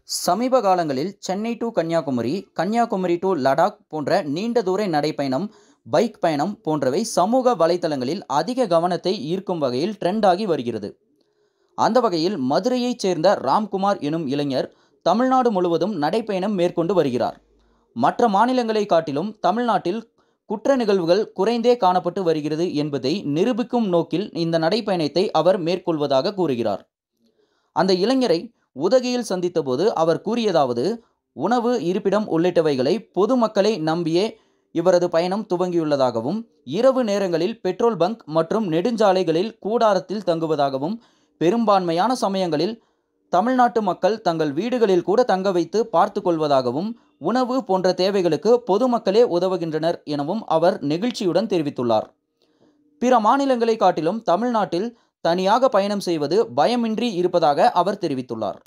சமீப காலங்களில் Chennai to Kanyakumari Kanyakumari to Ladakh போன்ற நீண்ட தூர நடைப்பயணம் பைக் பயணம் போன்றவை சமூக வலைத்தளங்களில் அதிக கவனத்தை ஈர்க்கும் வகையில் ட்ரெண்டாகி வருகிறது அந்த வகையில் மதுரையைச் சேர்ந்த ராம்குமார் எனும் இளைஞர் தமிழ்நாடு முழுவதும் நடைப்பயணம் மேற்கொண்டு வருகிறார் மற்ற மாநிலங்களை காட்டிலும் தமிழ்நாட்டில் குற்ற நிகழ்வுகள் குறைந்தே காணப்பட்டு வருகிறது என்பதை நிரூபிக்கும் நோக்கில் இந்த நடைப்பயணத்தை அவர் மேற்கொள்வதாக கூறுகிறார் அந்த இளைஞரை உதகையில் சந்தித்தபோது அவர் கூறியதாவது உணவு இருப்பிடம் உள்ளிட்டவைகளை பொதுமக்களை நம்பியே இவரது பயணம் துவங்கியுள்ளதாகவும் இரவு நேரங்களில் பெட்ரோல் பங்க் மற்றும் நெடுஞ்சாலைகளில் கூடாரத்தில் தங்குவதாகவும் பெரும்பான்மையான சமயங்களில் தமிழ்நாட்டு மக்கள் தங்கள் வீடுகளில் கூட தங்க வைத்து பார்த்து கொள்வதாகவும் உணவு போன்ற தேவைகளுக்கு பொதுமக்களே உதவுகின்றனர் எனவும் அவர் நெகிழ்ச்சியுடன் தெரிவித்துள்ளார் பிற மாநிலங்களை காட்டிலும் தமிழ்நாட்டில் தனியாக பயணம் செய்வது பயமின்றி இருப்பதாக அவர் தெரிவித்துள்ளார்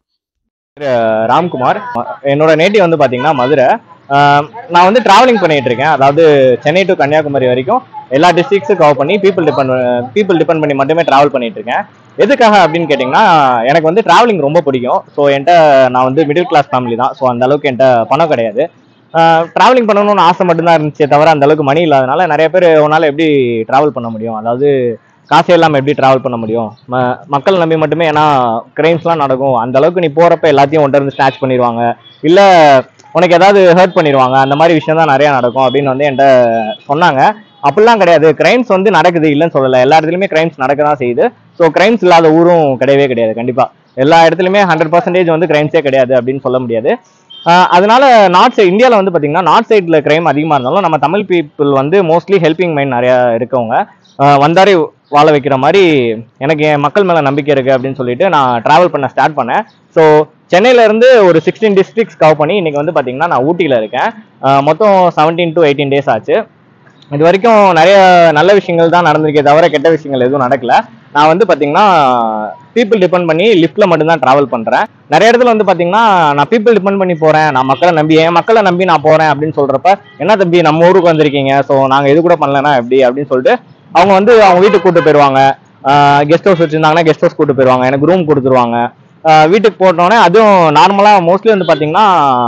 ராம்குமார் என்னோட நேட்டிவ் வந்து பார்த்தீங்கன்னா மதுரை ஆஹ் நான் வந்து டிராவலிங் பண்ணிட்டு இருக்கேன் அதாவது சென்னை டு கன்னியாகுமரி வரைக்கும் எல்லா டிஸ்ட்ரிக்ஸும் கவர் பண்ணி பீப்புள் டிபெண்ட் பீப்புள் டிபெண்ட் பண்ணி மட்டுமே டிராவல் பண்ணிட்டு இருக்கேன் எதுக்காக அப்படின்னு கேட்டிங்கன்னா எனக்கு வந்து டிராவலிங் ரொம்ப பிடிக்கும் ஸோ என்கிட்ட நான் வந்து மிடில் கிளாஸ் ஃபேமிலி தான் ஸோ அந்த அளவுக்கு என்கிட்ட பணம் கிடையாது டிராவலிங் பண்ணணும்னு ஆசை மட்டும்தான் இருந்துச்சே தவிர அந்த அளவுக்கு மணி இல்லாதனால நிறைய பேர் உன்னால் எப்படி டிராவல் பண்ண முடியும் அதாவது காசே இல்லாமல் எப்படி டிராவல் பண்ண முடியும் ம மக்கள் நம்பி மட்டுமே ஏன்னா கிரைம்ஸ்லாம் நடக்கும் அந்த அளவுக்கு நீ போகிறப்ப எல்லாத்தையும் ஒன்றை இருந்து ஸ்நாச் பண்ணிடுவாங்க இல்லை உனக்கு ஏதாவது ஹர்ட் பண்ணிடுவாங்க அந்த மாதிரி விஷயம் தான் நிறையா நடக்கும் அப்படின்னு வந்து என்கிட்ட சொன்னாங்க அப்படிலாம் கிடையாது கிரைம்ஸ் வந்து நடக்குது இல்லைன்னு சொல்லலை எல்லா இடத்துலையுமே கிரைம்ஸ் நடக்க தான் செய்யுது ஸோ கிரைம்ஸ் இல்லாத ஊரும் கிடையவே கிடையாது கண்டிப்பாக எல்லா இடத்துலையுமே ஹண்ட்ரட் பர்சன்டேஜ் வந்து கிரைம்ஸே கிடையாது அப்படின்னு சொல்ல முடியாது ஆஹ் அதனால நார்த் சைடு இந்தியாவில் வந்து பார்த்தீங்கன்னா நார்த் சைடில் கிரைம் அதிகமாக இருந்தாலும் நம்ம தமிழ் பீப்புள் வந்து மோஸ்ட்லி ஹெல்பிங் மைண்ட் நிறையா இருக்கவங்க ஆஹ் வந்தாரே வாழ வைக்கிற மாதிரி எனக்கு என் மக்கள் மேலே நம்பிக்கை இருக்குது அப்படின்னு சொல்லிட்டு நான் ட்ராவல் பண்ண ஸ்டார்ட் பண்ணேன் ஸோ சென்னையிலேருந்து ஒரு சிக்ஸ்டீன் டிஸ்ட்ரிக்ஸ் கவர் பண்ணி இன்னைக்கு வந்து பார்த்தீங்கன்னா நான் ஊட்டியில் இருக்கேன் ஆஹ் மொத்தம் செவன்டீன் டு எயிட்டீன் டேஸ் ஆச்சு இது வரைக்கும் நிறைய நல்ல விஷயங்கள் தான் நடந்திருக்கே தவிர கெட்ட விஷயங்கள் எதுவும் நடக்கல நான் வந்து பார்த்தீங்கன்னா பீப்புள் டிபெண்ட் பண்ணி லிஃப்ட்டில் மட்டும்தான் ட்ராவல் பண்ணுறேன் நிறைய இடத்துல வந்து பார்த்தீங்கன்னா நான் பீப்புள் டிபெண்ட் பண்ணி போகிறேன் நான் மக்களை நம்பி என் மக்களை நம்பி நான் போகிறேன் அப்படின்னு சொல்கிறப்ப என்ன தம்பி நம்ம ஊருக்கு வந்திருக்கீங்க ஸோ நாங்கள் எது கூட பண்ணலன்னா எப்படி அப்படின்னு சொல்லிட்டு அவங்க வந்து அவங்க வீட்டுக்கு கூட்டு போயிடுவாங்க கெஸ்ட் ஹவுஸ் வச்சிருந்தாங்கன்னா கெஸ்ட் ஹவுஸ் கூட்டு போயிடுவாங்க எனக்கு ரூம் கொடுத்துருவாங்க ஆஹ் வீட்டுக்கு போட்டோன்னே அதுவும் நார்மலாக மோஸ்ட்லி வந்து பார்த்தீங்கன்னா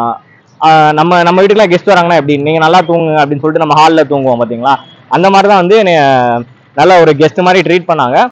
ஆஹ் நம்ம நம்ம வீட்டுக்குலாம் கெஸ்ட் வராங்கன்னா எப்படி நீங்கள் நல்லா தூங்குங்க அப்படின்னு சொல்லிட்டு நம்ம ஹாலில் தூங்குவோம் பார்த்தீங்களா அந்த மாதிரி தான் வந்து என்னை நல்ல ஒரு கெஸ்ட் மாதிரி ட்ரீட் பண்ணாங்க